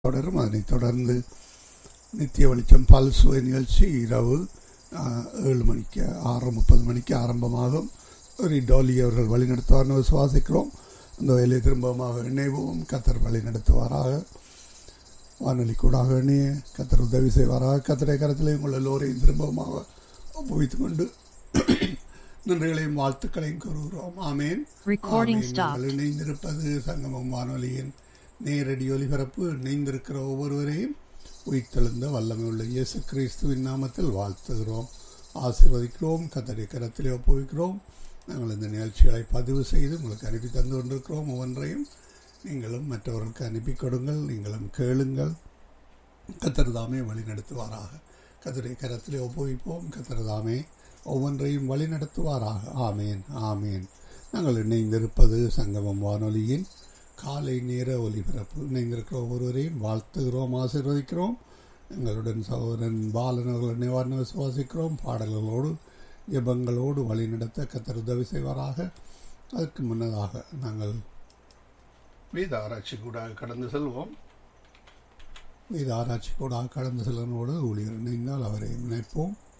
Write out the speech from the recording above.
தொடரும் அதனைத் தொடர்ந்து நித்திய வெளிச்சம் பல்சுவை நிகழ்ச்சி இரவு ஆஹ், ஏழு மணிக்கு ஆறு முப்பது மணிக்கு ஆரம்பமாகும் ஒரு டோலி அவர்கள் வழிநடத்துவார்னு விசுவாசிக்கிறோம் அந்த வேலையை திரும்பமாக இணைவோம் கத்தர் வழி நடத்துவாராக வானொலி கூடாக இணைய கத்தர் உதவி செய்வாராக கத்தரை கரத்திலே உங்கள் எல்லோரையும் திரும்பமாக ஒப்புவித்துக் கொண்டு நன்றிகளையும் வாழ்த்துக்களையும் கூறுகிறோம் ஆமேன் Recording ஆமேன். stopped. நாங்கள் இணைந்திருப்பது சங்கமம் வானொலியின் நேரடி ஒலிபரப்பு இணைந்திருக்கிற ஒவ்வொருவரையும் உயிர்த்தெழுந்த வல்லமை உள்ள இயேசு கிறிஸ்துவின் நாமத்தில் வாழ்த்துகிறோம் ஆசீர்வதிக்கிறோம் கத்தரை கரத்திலே ஒப்புவிக்கிறோம் நாங்கள் இந்த நிகழ்ச்சிகளை பதிவு செய்து உங்களுக்கு அனுப்பி தந்து கொண்டிருக்கிறோம் ஒவ்வொன்றையும் நீங்களும் மற்றவர்களுக்கு அனுப்பி கொடுங்கள் நீங்களும் கேளுங்கள் கத்தர் தாமே வழி நடத்துவாராக கத்தருடைய கரத்திலே ஒப்புவிப்போம் கத்தர் தாமே ஒவ்வொன்றையும் வழி நடத்துவாராக ஆமேன் ஆமேன் நாங்கள் இணைந்திருப்பது சங்கமம் வானொலியின் காலை நேர ஒலிபரப்பு இணைந்திருக்கிற ஒவ்வொருவரையும் வாழ்த்துகிறோம் ஆசீர்வதிக்கிறோம் எங்களுடன் சகோதரன் பாலன் அவர்கள் நிவாரண விசுவாசிக்கிறோம் பாடல்களோடு ஜெபங்களோடு வழி நடத்த கத்தர் உதவி செய்வாராக அதற்கு முன்னதாக நாங்கள் வேத ஆராய்ச்சி கூட கடந்து செல்வோம் வேத ஆராய்ச்சி கூட கடந்து செல்வனோடு ஊழியர் இணைந்தால் அவரை நினைப்போம்